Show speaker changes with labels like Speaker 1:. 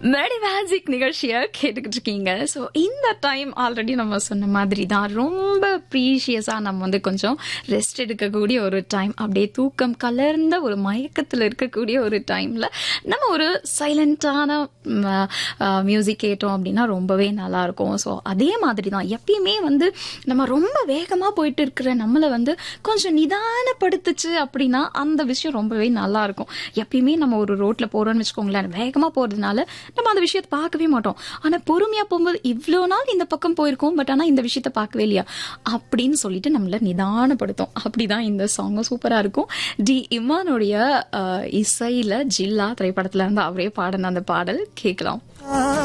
Speaker 1: மெடி magic நிகழ்ச்சியை கேட்டுக்கிட்டு இருக்கீங்க ஸோ இந்த டைம் ஆல்ரெடி நம்ம சொன்ன மாதிரி தான் ரொம்ப ப்ரீஷியஸாக நம்ம வந்து கொஞ்சம் ரெஸ்ட் எடுக்கக்கூடிய ஒரு டைம் அப்படியே தூக்கம் கலர்ந்த ஒரு மயக்கத்தில் இருக்கக்கூடிய ஒரு டைமில் நம்ம ஒரு சைலண்டான மியூசிக் கேட்டோம் அப்படின்னா ரொம்பவே நல்லா இருக்கும் ஸோ அதே மாதிரி தான் எப்பயுமே வந்து நம்ம ரொம்ப வேகமாக போயிட்டு இருக்கிற நம்மளை வந்து கொஞ்சம் நிதானப்படுத்துச்சு அப்படின்னா அந்த விஷயம் ரொம்பவே நல்லா இருக்கும் எப்பயுமே நம்ம ஒரு ரோட்ல போறோம்னு வச்சுக்கோங்களேன் வேகமா போறதுனால நம்ம அந்த விஷயத்தை பார்க்கவே மாட்டோம் ஆனா பொறுமையா போகும்போது இவ்வளோ நாள் இந்த பக்கம் போயிருக்கோம் பட் ஆனா இந்த விஷயத்த பார்க்கவே இல்லையா அப்படின்னு சொல்லிட்டு நம்மள நிதானப்படுத்தும் அப்படிதான் இந்த சாங்கும் சூப்பரா இருக்கும் டி இமானுடைய அஹ், இசையில ஜில்லா திரைப்படத்துல இருந்து அவரே பாடின அந்த பாடல் கேட்கலாம்